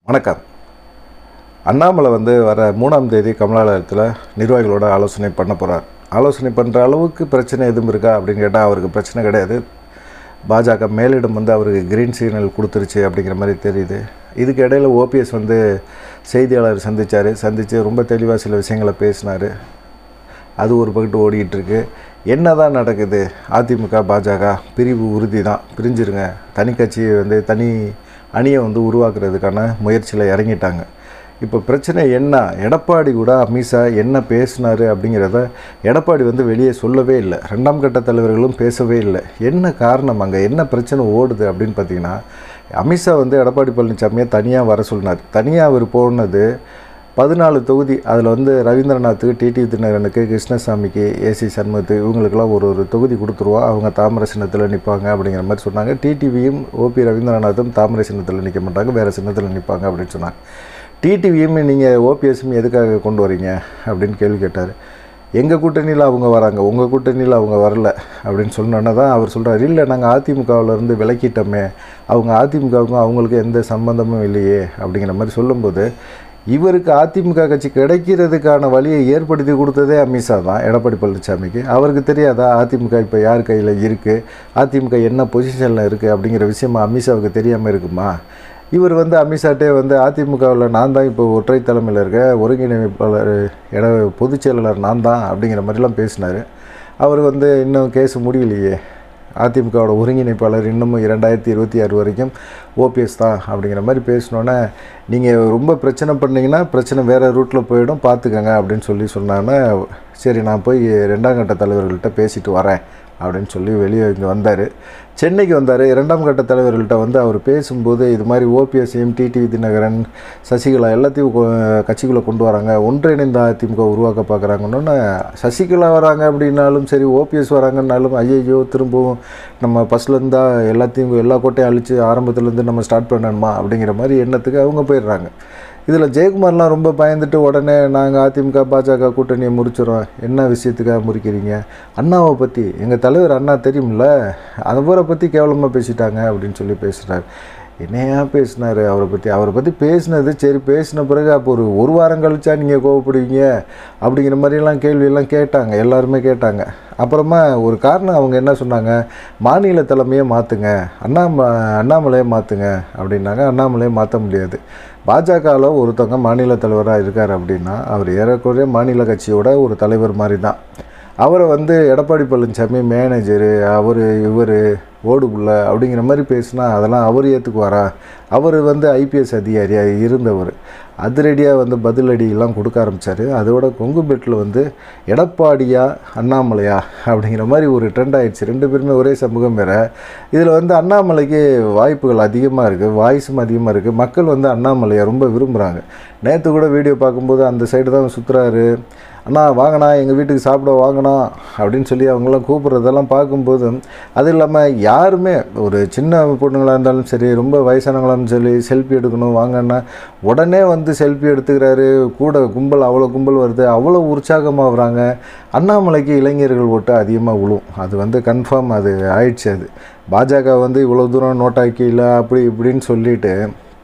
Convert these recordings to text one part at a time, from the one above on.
வணக்கம் அண்ணாமலை வந்து வர மூணாம் தேதி கமலாலயத்தில் நிர்வாகிகளோட ஆலோசனை பண்ண போகிறார் ஆலோசனை பண்ணுற அளவுக்கு பிரச்சனை எதுவும் இருக்கா அப்படின்னு கேட்டால் அவருக்கு பிரச்சனை கிடையாது பாஜக மேலிடம் வந்து அவருக்கு கிரீன் சிக்னல் கொடுத்துருச்சு அப்படிங்கிற மாதிரி தெரியுது இதுக்கு இடையில ஓபிஎஸ் வந்து செய்தியாளர் சந்தித்தார் சந்தித்து ரொம்ப தெளிவாக சில விஷயங்களை பேசினார் அது ஒரு பக்கத்து ஓடிக்கிட்டு இருக்கு என்ன தான் நடக்குது அதிமுக பாஜக பிரிவு உறுதி தான் பிரிஞ்சிருங்க தனி கட்சியை வந்து தனி அணியை வந்து உருவாக்குறதுக்கான முயற்சியில் இறங்கிட்டாங்க இப்போ பிரச்சனை என்ன எடப்பாடி கூட அமித்ஷா என்ன பேசினார் அப்படிங்கிறத எடப்பாடி வந்து வெளியே சொல்லவே இல்லை ரெண்டாம் கட்ட தலைவர்களும் பேசவே இல்லை என்ன காரணம் அங்கே என்ன பிரச்சனை ஓடுது அப்படின்னு பார்த்தீங்கன்னா அமித்ஷா வந்து எடப்பாடி பழனிசாமியை தனியாக வர சொன்னார் தனியாக அவர் போனது பதினாலு தொகுதி அதில் வந்து ரவீந்திரநாத்துக்கு டிடி தினகரனுக்கு கிருஷ்ணசாமிக்கு ஏசி சண்முகத்து இவங்களுக்கெல்லாம் ஒரு ஒரு தொகுதி கொடுத்துருவோம் அவங்க தாமரை சின்னத்தில் நிற்பாங்க அப்படிங்கிற மாதிரி சொன்னாங்க டிடிவியும் ஓபி ரவீந்திரநாத்தும் தாமரை சின்னத்தில் நிற்க மாட்டாங்க வேறு சின்னத்தில் நிற்பாங்க அப்படின்னு சொன்னாங்க டிடிவியும் நீங்கள் ஓபிஎஸ்ஸும் எதுக்காக கொண்டு வரீங்க அப்படின்னு கேள்வி கேட்டார் எங்கள் கூட்டணியில் அவங்க வராங்க உங்கள் கூட்டணியில் அவங்க வரல அப்படின்னு சொன்னோன்னே தான் அவர் சொல்கிறார் இல்லை நாங்கள் அதிமுகவிலேருந்து விலக்கிட்டோமே அவங்க அதிமுகவுக்கும் அவங்களுக்கு எந்த சம்பந்தமும் இல்லையே அப்படிங்கிற மாதிரி சொல்லும்போது இவருக்கு அதிமுக கட்சி கிடைக்கிறதுக்கான வழியை ஏற்படுத்தி கொடுத்ததே அமித்ஷா தான் எடப்பாடி பழனிசாமிக்கு அவருக்கு தெரியாதா அதிமுக இப்போ யார் கையில் இருக்குது அதிமுக என்ன பொசிஷனில் இருக்குது அப்படிங்கிற விஷயமா அமித்ஷாவுக்கு தெரியாமல் இருக்குமா இவர் வந்து அமித்ஷாட்டே வந்து அதிமுகவில் நான் தான் இப்போ ஒற்றை தலைமையில் இருக்க ஒருங்கிணைப்பாளர் இட பொதுச் செயலாளர் நான் தான் அப்படிங்கிற மாதிரிலாம் பேசினார் அவர் வந்து இன்னும் கேஸ் முடியலையே அதிமுகவோட ஒருங்கிணைப்பாளர் இன்னமும் இரண்டாயிரத்தி இருபத்தி ஆறு வரைக்கும் ஓபிஎஸ் தான் அப்படிங்கிற மாதிரி பேசினோன்னே நீங்கள் ரொம்ப பிரச்சனை பண்ணீங்கன்னா பிரச்சனை வேறு ரூட்டில் போயிடும் பார்த்துக்கங்க அப்படின்னு சொல்லி சொன்னாங்கன்னா சரி நான் போய் ரெண்டாம் கட்ட தலைவர்கள்ட்ட பேசிட்டு வரேன் அப்படின்னு சொல்லி வெளியே இங்கே வந்தார் சென்னைக்கு வந்தார் இரண்டாம் கட்ட தலைவர்கள்ட்ட வந்து அவர் பேசும்போது இது மாதிரி ஓபிஎஸ்சிஎம் டிடிவி தினகரன் சசிகலா எல்லாத்தையும் கொ- கட்சிக்குள்ளே கொண்டு வராங்க ஒன்றிணைந்த அதிமுக உருவாக்க பார்க்குறாங்கன்னு சசிகலா வராங்க அப்படின்னாலும் சரி ஓபிஎஸ் வராங்கன்னாலும் ஐயையோ திரும்பவும் நம்ம ஃபஸ்ட்லேருந்தா எல்லாத்தையும் எல்லா கோட்டையும் அழித்து ஆரம்பத்துலேருந்து நம்ம ஸ்டார்ட் பண்ணணுமா அப்படிங்கிற மாதிரி எண்ணத்துக்கு அவங்க போயிடுறாங்க இதில் ஜெயக்குமார்லாம் ரொம்ப பயந்துட்டு உடனே நாங்கள் அதிமுக பாஜக கூட்டணியை முறிச்சிடுறோம் என்ன விஷயத்துக்காக முறிக்கிறீங்க அண்ணாவை பற்றி எங்கள் தலைவர் அண்ணா தெரியும்ல அவரை பற்றி கேவலமாக பேசிட்டாங்க அப்படின்னு சொல்லி பேசுகிறார் என்னையா பேசினார் அவரை பற்றி அவரை பற்றி பேசினது சரி பேசின பிறகு அப்போ ஒரு ஒரு வாரம் கழிச்சா நீங்கள் கோவப்படுவீங்க அப்படிங்கிற மாதிரிலாம் கேள்வியெல்லாம் கேட்டாங்க எல்லாருமே கேட்டாங்க அப்புறமா ஒரு காரணம் அவங்க என்ன சொன்னாங்க மாநில தலைமையை மாற்றுங்க அண்ணாம அண்ணாமலையை மாற்றுங்க அப்படின்னாங்க அண்ணாமலையை மாற்ற முடியாது பாஜகவில் ஒருத்தவங்க மாநில தலைவராக இருக்கார் அப்படின்னா அவர் ஏறக்குறைய மாநில கட்சியோட ஒரு தலைவர் மாதிரி தான் அவரை வந்து எடப்பாடி பழனிசாமி மேனேஜரு அவர் இவர் ஓடுபுள்ள அப்படிங்கிற மாதிரி பேசினா அதெல்லாம் அவர் ஏற்றுக்குவாரா அவர் வந்து ஐபிஎஸ் அதிகாரியாக இருந்தவர் அதிரடியாக வந்து பதிலடியெல்லாம் கொடுக்க ஆரம்பித்தார் அதோட கொங்குபெட்டில் வந்து எடப்பாடியா அண்ணாமலையா அப்படிங்கிற மாதிரி ஒரு ட்ரெண்ட் ஆயிடுச்சு ரெண்டு பேருமே ஒரே சமூகம் வேற இதில் வந்து அண்ணாமலைக்கு வாய்ப்புகள் அதிகமாக இருக்குது வாய்ஸும் அதிகமாக இருக்குது மக்கள் வந்து அண்ணாமலையை ரொம்ப விரும்புகிறாங்க நேற்று கூட வீடியோ பார்க்கும்போது அந்த சைடு தான் சுற்றுறாரு அண்ணா வாங்கண்ணா எங்கள் வீட்டுக்கு சாப்பிட வாங்கண்ணா அப்படின்னு சொல்லி அவங்களாம் கூப்பிட்றதெல்லாம் பார்க்கும்போது அது இல்லாமல் யாருமே ஒரு சின்ன பொண்ணுங்களாக இருந்தாலும் சரி ரொம்ப வயசானவங்களாலும் சரி செல்ஃபி எடுக்கணும் வாங்கன்னா உடனே வந்து செல்ஃபி எடுத்துக்கிறாரு கூட கும்பல் அவ்வளோ கும்பல் வருது அவ்வளோ உற்சாகமாக வராங்க அண்ணாமலைக்கு இளைஞர்கள் ஓட்டு அதிகமாக விழும் அது வந்து கன்ஃபார்ம் அது ஆயிடுச்சு அது பாஜக வந்து இவ்வளோ தூரம் நோட்டாக்கியில் அப்படி இப்படின்னு சொல்லிட்டு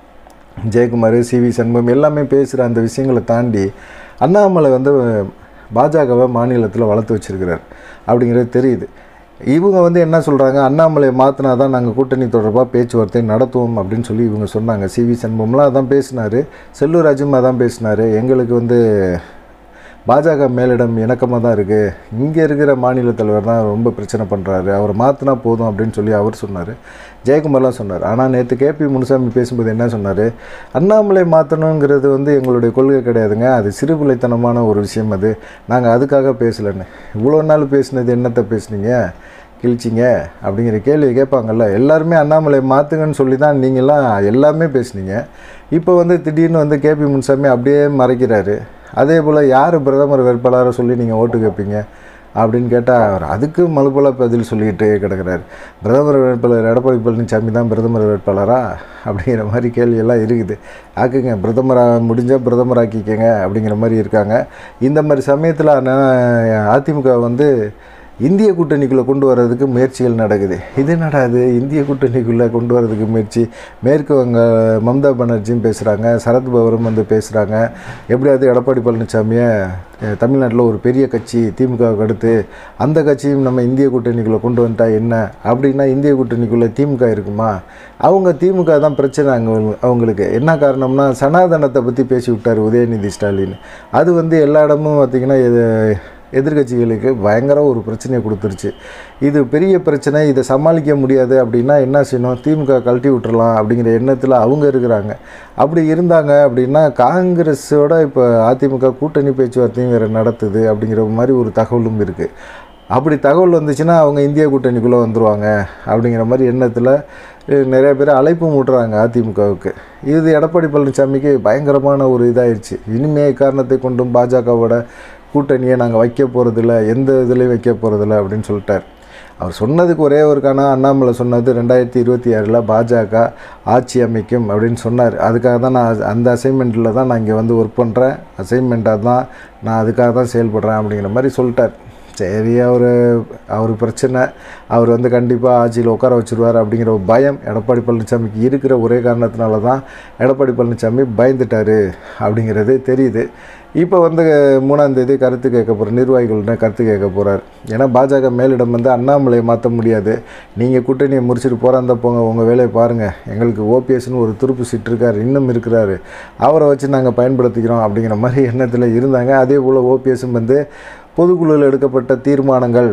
ஜெயக்குமார் சிவி சண்முகம் எல்லாமே பேசுகிற அந்த விஷயங்களை தாண்டி அண்ணாமலை வந்து பாஜகவை மாநிலத்தில் வளர்த்து வச்சிருக்கிறார் அப்படிங்கிறது தெரியுது இவங்க வந்து என்ன சொல்கிறாங்க அண்ணாமலையை மாற்றினா தான் நாங்கள் கூட்டணி தொடர்பாக பேச்சுவார்த்தை நடத்துவோம் அப்படின்னு சொல்லி இவங்க சொன்னாங்க சிவி சண்முகம்லாம் அதான் பேசினார் செல்லூராஜும் அதான் பேசினார் எங்களுக்கு வந்து பாஜக மேலிடம் இணக்கமாக தான் இருக்குது இங்கே இருக்கிற மாநில தலைவர் தான் ரொம்ப பிரச்சனை பண்ணுறாரு அவர் மாற்றினா போதும் அப்படின்னு சொல்லி அவர் சொன்னார் ஜெயக்குமார்லாம் சொன்னார் ஆனால் நேற்று கேபி முனுசாமி பேசும்போது என்ன சொன்னார் அண்ணாமலை மாற்றணுங்கிறது வந்து எங்களுடைய கொள்கை கிடையாதுங்க அது சிறுபிள்ளைத்தனமான ஒரு விஷயம் அது நாங்கள் அதுக்காக பேசலைன்னு இவ்வளோ நாள் பேசினது என்னத்தை பேசுனீங்க கிழிச்சிங்க அப்படிங்கிற கேள்வி கேட்பாங்கல்ல எல்லாருமே அண்ணாமலை மாற்றுங்கன்னு சொல்லி தான் நீங்களாம் எல்லாமே பேசுனீங்க இப்போ வந்து திடீர்னு வந்து கேபி முனுசாமி அப்படியே மறைக்கிறாரு அதே போல் யார் பிரதமர் வேட்பாளரை சொல்லி நீங்கள் ஓட்டு கேட்பீங்க அப்படின்னு கேட்டால் அவர் அதுக்கு மலுப்பலாக பதில் சொல்லிக்கிட்டு கிடக்கிறார் பிரதமர் வேட்பாளர் எடப்பாடி பழனிசாமி தான் பிரதமர் வேட்பாளரா அப்படிங்கிற மாதிரி கேள்வியெல்லாம் இருக்குது ஆக்குங்க பிரதமராக முடிஞ்சால் பிரதமராக்கிக்கங்க அப்படிங்கிற மாதிரி இருக்காங்க இந்த மாதிரி சமயத்தில் அதிமுக வந்து இந்திய கூட்டணிக்குள்ளே கொண்டு வர்றதுக்கு முயற்சிகள் நடக்குது இது என்னடா இது இந்திய கூட்டணிக்குள்ளே கொண்டு வர்றதுக்கு முயற்சி மேற்கு வங்க மம்தா பானர்ஜியும் பேசுகிறாங்க சரத்பவரும் வந்து பேசுகிறாங்க எப்படியாவது எடப்பாடி பழனிசாமியை அஹ், தமிழ்நாட்டில் ஒரு பெரிய கட்சி திமுகவுக்கு அடுத்து அந்த கட்சியும் நம்ம இந்திய கூட்டணிக்குள்ளே கொண்டு வந்துட்டா என்ன அப்படின்னா இந்திய கூட்டணிக்குள்ளே திமுக இருக்குமா அவங்க திமுக தான் பிரச்சனை அங்கே அவங்களுக்கு என்ன காரணம்னா சனாதனத்தை பற்றி பேசி விட்டார் உதயநிதி ஸ்டாலின் அது வந்து எல்லா இடமும் பார்த்திங்கன்னா இது எதிர்க்கட்சிகளுக்கு பயங்கர ஒரு பிரச்சனையை கொடுத்துருச்சு இது பெரிய பிரச்சனை இதை சமாளிக்க முடியாது அப்படின்னா என்ன செய்யணும் திமுக கழட்டி விட்டுறலாம் அப்படிங்கிற எண்ணத்தில் அவங்க இருக்கிறாங்க அப்படி இருந்தாங்க அப்படின்னா காங்கிரஸோட இப்போ அதிமுக கூட்டணி பேச்சுவார்த்தையும் வேறு நடத்துது அப்படிங்கிற மாதிரி ஒரு தகவலும் இருக்குது அப்படி தகவல் வந்துச்சுன்னா அவங்க இந்திய கூட்டணிக்குள்ளே வந்துருவாங்க அப்படிங்கிற மாதிரி எண்ணத்தில் அஹ், நிறைய பேர் அழைப்பு மூட்டுறாங்க அதிமுகவுக்கு இது எடப்பாடி பழனிசாமிக்கு பயங்கரமான ஒரு இதாயிருச்சு இனிமே காரணத்தை கொண்டும் பாஜகவோட கூட்டணியை நாங்கள் வைக்க போகிறதில்ல எந்த இதுலேயும் வைக்க போகிறதில்ல அப்படின்னு சொல்லிட்டார் அவர் சொன்னதுக்கு ஒரே ஒரு காரணம் அண்ணாமலை சொன்னது ரெண்டாயிரத்தி இருபத்தி ஆறில் பாஜக ஆட்சி அமைக்கும் அப்படின்னு சொன்னார் அதுக்காக தான் நான் அந்த அசைன்மெண்ட்டில் தான் நான் இங்கே வந்து ஒர்க் பண்ணுறேன் அசைன்மெண்ட்டாக தான் நான் அதுக்காக தான் செயல்படுறேன் அப்படிங்கிற மாதிரி சொல்லிட்டார் சரி அவர் அவர் பிரச்சனை அவர் வந்து கண்டிப்பாக ஆட்சியில் உட்கார வச்சுருவார் அப்படிங்கிற ஒரு பயம் எடப்பாடி பழனிசாமிக்கு இருக்கிற ஒரே காரணத்தினால தான் எடப்பாடி பழனிசாமி பயந்துட்டார் அப்படிங்கிறது தெரியுது இப்போ வந்து மூணாம் தேதி கருத்து கேட்க போகிற நிர்வாகிகள்கிட்ட கருத்து கேட்க போகிறார் ஏன்னா பாஜக மேலிடம் வந்து அண்ணாமலையை மாற்ற முடியாது நீங்கள் கூட்டணியை முடிச்சுட்டு போகிறாந்த போங்க உங்கள் வேலையை பாருங்கள் எங்களுக்கு ஓபிஎஸ்னு ஒரு துருப்பு சீட் இருக்கார் இன்னும் இருக்கிறாரு அவரை வச்சு நாங்கள் பயன்படுத்திக்கிறோம் அப்படிங்கிற மாதிரி எண்ணத்தில் இருந்தாங்க அதே போல் ஓபிஎஸும் வந்து பொதுக்குழுவில் எடுக்கப்பட்ட தீர்மானங்கள்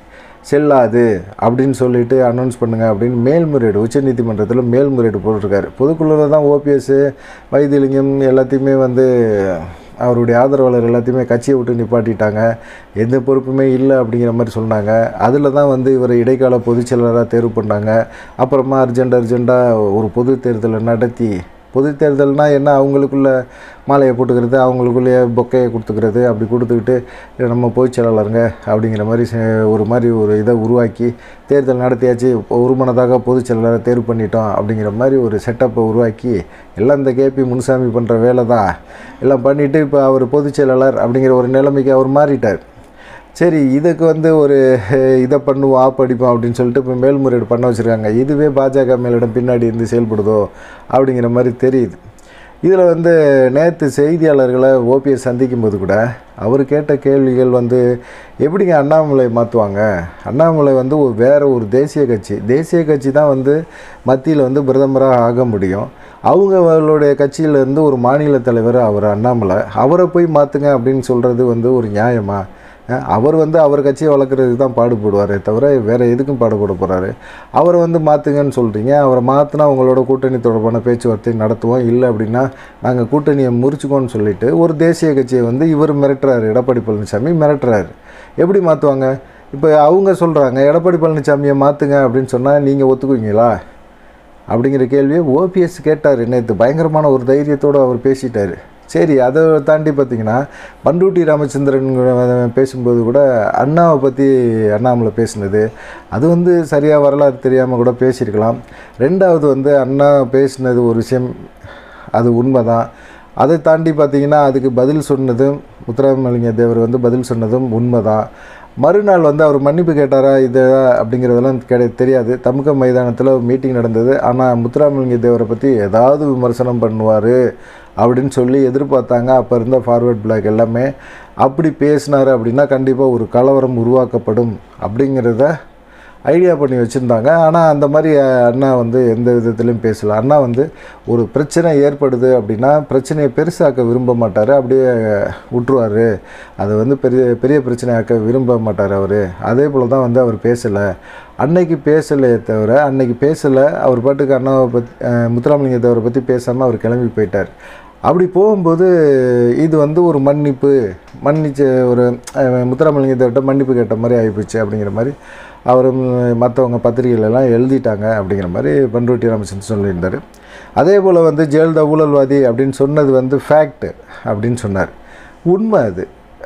செல்லாது அப்படின்னு சொல்லிட்டு அனௌன்ஸ் பண்ணுங்க அப்படின்னு மேல்முறையீடு உச்சநீதிமன்றத்தில் மேல்முறையீடு போட்டிருக்காரு பொதுக்குழுவில் தான் ஓபிஎஸ் வைத்தியலிங்கம் எல்லாத்தையுமே வந்து அவருடைய ஆதரவாளர் எல்லாத்தையுமே கட்சியை விட்டு நிப்பாட்டிட்டாங்க எந்த பொறுப்புமே இல்லை அப்படிங்கிற மாதிரி சொன்னாங்க அதில் தான் வந்து இவர் இடைக்கால பொதுச் செயலராக தேர்வு பண்ணாங்க அப்புறமா அர்ஜென்ட் அர்ஜெண்ட்டாக ஒரு பொது தேர்தலை நடத்தி பொது தேர்தல்னால் என்ன அவங்களுக்குள்ள மாலையை போட்டுக்கிறது அவங்களுக்குள்ளேயே பொக்கையை கொடுத்துக்கிறது அப்படி கொடுத்துக்கிட்டு நம்ம பொதுச் செயலாளருங்க அப்படிங்கிற மாதிரி செ- ஒரு மாதிரி ஒரு இதை உருவாக்கி தேர்தல் நடத்தியாச்சு ஒரு மனதாக பொதுச் செயலாளரை தேர்வு பண்ணிட்டோம் அப்படிங்கிற மாதிரி ஒரு செட்டப்பை உருவாக்கி எல்லாம் இந்த கேபி முனுசாமி பண்ணுற வேலை தான் எல்லாம் பண்ணிவிட்டு இப்போ அவர் பொதுச் செயலாளர் அப்படிங்கிற ஒரு நிலைமைக்கு அவர் மாறிட்டார் சரி இதுக்கு வந்து ஒரு அஹ், இதை பண்ணுவோம் ஆப் அடிப்போம் அப்படின்னு சொல்லிட்டு இப்போ மேல்முறையீடு பண்ண வச்சுருக்காங்க இதுவே பாஜக மேலிடம் பின்னாடி இருந்து செயல்படுதோ அப்படிங்கிற மாதிரி தெரியுது இதில் வந்து நேற்று செய்தியாளர்களை ஓபிஎஸ் சந்திக்கும் போது கூட அவர் கேட்ட கேள்விகள் வந்து எப்படிங்க அண்ணாமலை மாற்றுவாங்க அண்ணாமலை வந்து ஒரு வேற ஒரு தேசிய கட்சி தேசிய கட்சி தான் வந்து மத்தியில் வந்து பிரதமராக ஆக முடியும் அவங்களுடைய கட்சியிலேருந்து ஒரு மாநில தலைவர் அவர் அண்ணாமலை அவரை போய் மாற்றுங்க அப்படின்னு சொல்கிறது வந்து ஒரு நியாயமா அஹ் அவர் வந்து அவர் கட்சியை வளர்க்குறதுக்கு தான் பாடுபடுவாரே தவிர வேறு எதுக்கும் பாடுபட போகிறாரு அவரை வந்து மாற்றுங்கன்னு சொல்கிறீங்க அவரை மாற்றினா உங்களோட கூட்டணி தொடர்பான பேச்சுவார்த்தை நடத்துவோம் இல்லை அப்படின்னா நாங்கள் கூட்டணியை முறிச்சுக்கோன்னு சொல்லிட்டு ஒரு தேசிய கட்சியை வந்து இவர் மிரட்டுறாரு எடப்பாடி பழனிசாமி மிரட்டுறாரு எப்படி மாற்றுவாங்க இப்போ அவங்க சொல்கிறாங்க எடப்பாடி பழனிசாமியை மாற்றுங்க அப்படின்னு சொன்னால் நீங்கள் ஒத்துக்குவீங்களா அப்படிங்கிற கேள்வியை ஓபிஎஸ் கேட்டார் நேற்று பயங்கரமான ஒரு தைரியத்தோடு அவர் பேசிட்டார் சரி அதை தாண்டி பார்த்தீங்கன்னா பண்டூட்டி ராமச்சந்திரன் பேசும்போது கூட அண்ணாவை பற்றி அண்ணாமலை பேசினது அது வந்து சரியாக வரலாறு தெரியாமல் கூட பேசியிருக்கலாம் ரெண்டாவது வந்து அண்ணா பேசினது ஒரு விஷயம் அது உண்மைதான் அதை தாண்டி பார்த்தீங்கன்னா அதுக்கு பதில் சொன்னதும் முத்துராமலிங்க தேவர் வந்து பதில் சொன்னதும் உண்மைதான் மறுநாள் வந்து அவர் மன்னிப்பு கேட்டாரா இது அப்படிங்கிறதெல்லாம் கிடை தெரியாது தமுக மைதானத்தில் மீட்டிங் நடந்தது ஆனால் முத்துராமலிங்க தேவரை பற்றி ஏதாவது விமர்சனம் பண்ணுவார் அப்படின்னு சொல்லி எதிர்பார்த்தாங்க அப்போ இருந்த ஃபார்வர்ட் பிளாக் எல்லாமே அப்படி பேசினார் அப்படின்னா கண்டிப்பாக ஒரு கலவரம் உருவாக்கப்படும் அப்படிங்கிறத ஐடியா பண்ணி வச்சுருந்தாங்க ஆனால் அந்த மாதிரி அஹ், அண்ணா வந்து எந்த விதத்துலையும் பேசல அண்ணா வந்து ஒரு பிரச்சனை ஏற்படுது அப்படின்னா பிரச்சனையை பெருசாக்க விரும்ப மாட்டார் அப்படியே விட்டுருவார் அதை வந்து பெரிய பெரிய பிரச்சனையாக்க விரும்ப மாட்டார் அவர் அதே போல் தான் வந்து அவர் பேசலை அன்னைக்கு பேசலையே தவிர அன்னைக்கு பேசலை அவர் பாட்டுக்கு அண்ணாவை பற்றி முத்துராமலிங்க தேவரை பற்றி பேசாமல் அவர் கிளம்பி போயிட்டார் அப்படி போகும்போது இது வந்து ஒரு மன்னிப்பு மன்னிச்ச ஒரு அஹ், முத்துராமலிங்க தேவர்கிட்ட மன்னிப்பு கேட்ட மாதிரி ஆகிப்போச்சு அப்படிங்கிற மாதிரி அவரும் மற்றவங்க பத்திரிகைகளெல்லாம் எழுதிட்டாங்க அப்படிங்கிற மாதிரி பண்ருட்டி ராமச்சந்திரன் சொல்லியிருந்தார் அதே போல் வந்து ஜெயலலிதா ஊழல்வாதி அப்படின்னு சொன்னது வந்து ஃபேக்ட் அப்படின்னு சொன்னார் உண்மை அது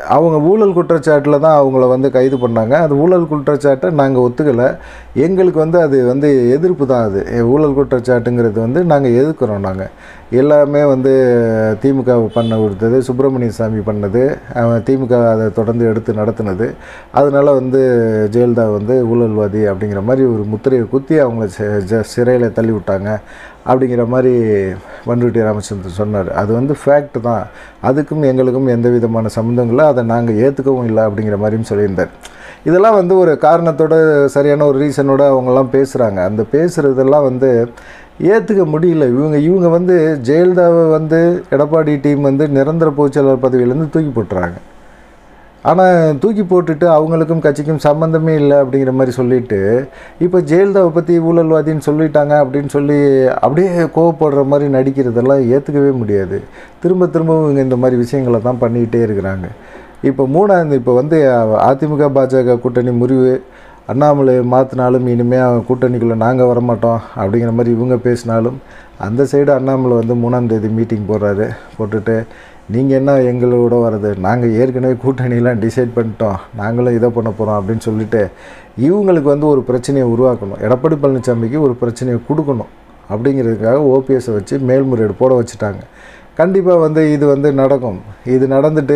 அவங்க ஊழல் குற்றச்சாட்டில் தான் அவங்கள வந்து கைது பண்ணாங்க அது ஊழல் குற்றச்சாட்டை நாங்கள் ஒத்துக்கலை எங்களுக்கு வந்து அது வந்து எதிர்ப்பு தான் அது எ- ஊழல் குற்றச்சாட்டுங்கிறது வந்து நாங்கள் எதிர்க்கிறோம் நாங்கள் எல்லாமே வந்து திமுக பண்ண கொடுத்தது சுப்பிரமணிய சாமி பண்ணது அவன் திமுக அதை தொடர்ந்து எடுத்து நடத்துனது அதனால வந்து ஜெயலலிதா வந்து ஊழல்வாதி அப்படிங்கிற மாதிரி ஒரு முத்திரையை குத்தி அவங்கள சி- ஜ- சிறையில் தள்ளி விட்டாங்க அப்படிங்கிற மாதிரி பண்ருட்டி ராமச்சந்திரன் சொன்னார் அது வந்து ஃபேக்ட் தான் அதுக்கும் எங்களுக்கும் எந்த விதமான சம்மந்தம் இல்லை அதை நாங்கள் ஏற்றுக்கவும் இல்லை அப்படிங்கிற மாதிரியும் சொல்லியிருந்தார் இதெல்லாம் வந்து ஒரு காரணத்தோட சரியான ஒரு ரீசனோட அவங்கெல்லாம் பேசுகிறாங்க அந்த பேசுகிறதெல்லாம் வந்து ஏற்றுக்க முடியல இவங்க இவங்க வந்து ஜெயலலிதாவை வந்து எடப்பாடி டீம் வந்து நிரந்தர பொதுச்செயலாளர் பதவியிலேருந்து தூக்கி போட்டுறாங்க ஆனால் தூக்கி போட்டுட்டு அவங்களுக்கும் கட்சிக்கும் சம்மந்தமே இல்லை அப்படிங்கிற மாதிரி சொல்லிட்டு இப்போ ஜெயலலிதாவை பற்றி ஊழல்வாதின்னு சொல்லிட்டாங்க அப்படின்னு சொல்லி அப்படியே கோவப்படுற மாதிரி நடிக்கிறதெல்லாம் ஏற்றுக்கவே முடியாது திரும்ப திரும்பவும் இவங்க இந்த மாதிரி விஷயங்களை தான் பண்ணிக்கிட்டே இருக்கிறாங்க இப்போ மூணாவது இப்போ வந்து அதிமுக பாஜக கூட்டணி முறிவு அண்ணாமலை மாற்றினாலும் இனிமேல் கூட்டணிக்குள்ளே நாங்கள் வரமாட்டோம் அப்படிங்கிற மாதிரி இவங்க பேசினாலும் அந்த சைடு அண்ணாமலை வந்து மூணாம் தேதி மீட்டிங் போடுறாரு போட்டுட்டு நீங்கள் என்ன எங்களோட வர்றது நாங்கள் ஏற்கனவே கூட்டணியெலாம் டிசைட் பண்ணிட்டோம் நாங்களும் இதை பண்ண போகிறோம் அப்படின்னு சொல்லிட்டு இவங்களுக்கு வந்து ஒரு பிரச்சனையை உருவாக்கணும் எடப்பாடி பழனிசாமிக்கு ஒரு பிரச்சனையை கொடுக்கணும் அப்படிங்கிறதுக்காக ஓபிஎஸை வச்சு மேல்முறையீடு போட வச்சுட்டாங்க கண்டிப்பாக வந்து இது வந்து நடக்கும் இது நடந்துட்டு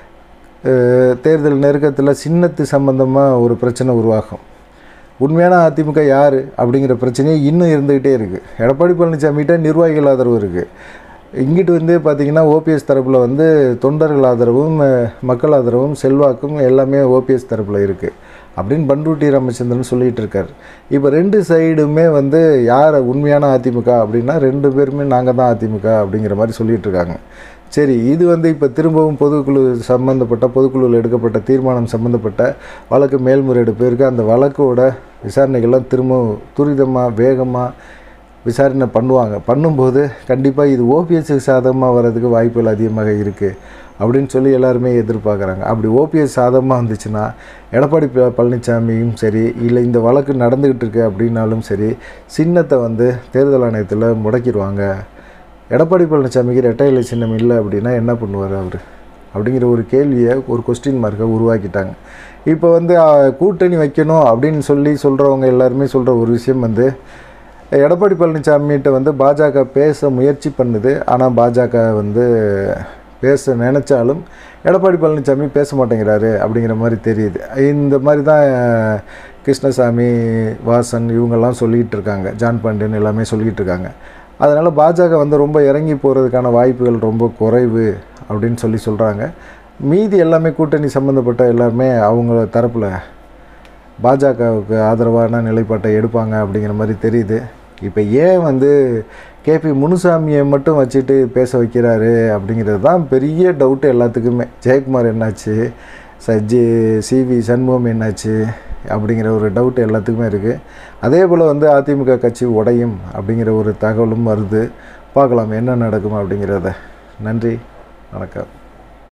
அஹ், தேர்தல் நெருக்கத்தில் சின்னத்து சம்பந்தமாக ஒரு பிரச்சனை உருவாகும் உண்மையான அதிமுக யார் அப்படிங்கிற பிரச்சனையே இன்னும் இருந்துக்கிட்டே இருக்குது எடப்பாடி பழனிசாமிகிட்ட நிர்வாகிகள் ஆதரவு இருக்குது இங்கிட்டு வந்து பார்த்திங்கன்னா ஓபிஎஸ் தரப்பில் வந்து தொண்டர்கள் ஆதரவும் அஹ், மக்கள் ஆதரவும் செல்வாக்கும் எல்லாமே ஓபிஎஸ் தரப்பில் இருக்குது அப்படின்னு பண்ருட்டி ராமச்சந்திரன் சொல்லிகிட்டு இருக்கார் இப்போ ரெண்டு சைடுமே வந்து யார் உண்மையான அதிமுக அப்படின்னா ரெண்டு பேருமே நாங்கள் தான் அதிமுக அப்படிங்கிற மாதிரி சொல்லிகிட்டு இருக்காங்க சரி இது வந்து இப்போ திரும்பவும் பொதுக்குழு சம்மந்தப்பட்ட பொதுக்குழுவில் எடுக்கப்பட்ட தீர்மானம் சம்மந்தப்பட்ட வழக்கு மேல்முறையீடு போயிருக்கு அந்த வழக்கோட விசாரணைகள்லாம் திரும்பவும் துரிதமாக வேகமாக விசாரணை பண்ணுவாங்க பண்ணும்போது கண்டிப்பாக இது ஓபிஎஸ்க்கு சாதகமாக வர்றதுக்கு வாய்ப்புகள் அதிகமாக இருக்குது அப்படின்னு சொல்லி எல்லாருமே எதிர்பார்க்குறாங்க அப்படி ஓபிஎஸ் சாதகமாக வந்துச்சுன்னா எடப்பாடி ப- பழனிசாமியும் சரி இல்லை இந்த வழக்கு நடந்துக்கிட்டு இருக்கு அப்படின்னாலும் சரி சின்னத்தை வந்து தேர்தல் ஆணையத்தில் முடக்கிடுவாங்க எடப்பாடி பழனிசாமிக்கு ரெட்டை இலை சின்னம் இல்லை அப்படின்னா என்ன பண்ணுவார் அவர் அப்படிங்கிற ஒரு கேள்வியை ஒரு கொஸ்டின் மார்க்கை உருவாக்கிட்டாங்க இப்போ வந்து ஆ, கூட்டணி வைக்கணும் அப்படின்னு சொல்லி சொல்கிறவங்க எல்லாருமே சொல்கிற ஒரு விஷயம் வந்து எடப்பாடி பழனிசாமிகிட்ட வந்து பாஜக பேச முயற்சி பண்ணுது ஆனால் பாஜக வந்து பேச நினச்சாலும் எடப்பாடி பழனிசாமி பேச மாட்டேங்கிறாரு அப்படிங்கிற மாதிரி தெரியுது இந்த மாதிரி தான் கிருஷ்ணசாமி வாசன் இவங்கெல்லாம் சொல்லிக்கிட்டு இருக்காங்க ஜான் பாண்டியன் எல்லாமே சொல்லிக்கிட்டு இருக்காங்க அதனால் பாஜக வந்து ரொம்ப இறங்கி போகிறதுக்கான வாய்ப்புகள் ரொம்ப குறைவு அப்படின்னு சொல்லி சொல்கிறாங்க மீதி எல்லாமே கூட்டணி சம்மந்தப்பட்ட எல்லாருமே அவங்க தரப்பில் பாஜகவுக்கு ஆதரவான நிலைப்பாட்டை எடுப்பாங்க அப்படிங்கிற மாதிரி தெரியுது இப்போ ஏன் வந்து கேபி முனுசாமியை மட்டும் வச்சுட்டு பேச வைக்கிறாரு அப்படிங்கிறது தான் பெரிய டவுட்டு எல்லாத்துக்குமே ஜெயக்குமார் என்னாச்சு சஜி சிவி சண்முகம் என்னாச்சு அப்படிங்கிற ஒரு டவுட் எல்லாத்துக்குமே இருக்குது அதே போல் வந்து அதிமுக கட்சி உடையும் அப்படிங்கிற ஒரு தகவலும் வருது பார்க்கலாம் என்ன நடக்கும் அப்படிங்கிறத நன்றி வணக்கம்